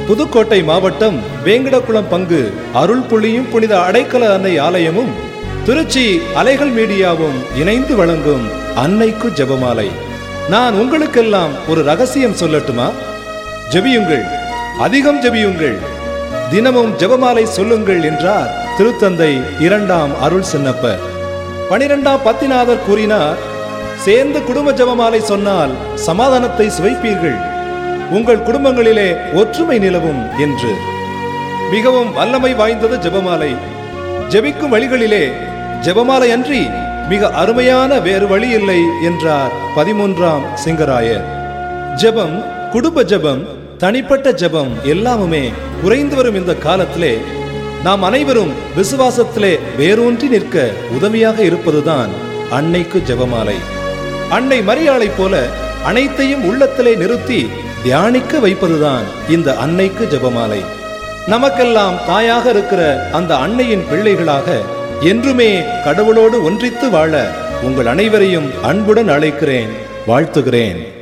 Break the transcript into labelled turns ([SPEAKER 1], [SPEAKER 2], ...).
[SPEAKER 1] புதுக்கோட்டை மாவட்டம் வேங்கடகுளம் பங்கு அருள் புலியும் புனித அடைக்கல அன்னை ஆலயமும் திருச்சி அலைகள் மீடியாவும் இணைந்து வழங்கும் அன்னைக்கு ஜெபமாலை நான் உங்களுக்கெல்லாம் ஒரு ரகசியம் சொல்லட்டுமா ஜெபியுங்கள் அதிகம் ஜெபியுங்கள் தினமும் ஜெபமாலை சொல்லுங்கள் என்றார் திருத்தந்தை இரண்டாம் அருள் சின்னப்பர் பனிரெண்டாம் பத்திநாதர் கூறினார் சேர்ந்து குடும்ப ஜெபமாலை சொன்னால் சமாதானத்தை சுவைப்பீர்கள் உங்கள் குடும்பங்களிலே ஒற்றுமை நிலவும் என்று மிகவும் வல்லமை வாய்ந்தது ஜெபமாலை ஜெபிக்கும் வழிகளிலே ஜெபமாலை அன்றி மிக அருமையான வேறு வழி இல்லை என்றார் பதிமூன்றாம் சிங்கராயர் ஜெபம் குடும்ப ஜெபம் தனிப்பட்ட ஜெபம் எல்லாமுமே குறைந்து வரும் இந்த காலத்திலே நாம் அனைவரும் விசுவாசத்திலே வேரூன்றி நிற்க உதவியாக இருப்பதுதான் அன்னைக்கு ஜெபமாலை அன்னை மரியாளை போல அனைத்தையும் உள்ளத்திலே நிறுத்தி தியானிக்க வைப்பதுதான் இந்த அன்னைக்கு ஜெபமாலை நமக்கெல்லாம் தாயாக இருக்கிற அந்த அன்னையின் பிள்ளைகளாக என்றுமே கடவுளோடு ஒன்றித்து வாழ உங்கள் அனைவரையும் அன்புடன் அழைக்கிறேன் வாழ்த்துகிறேன்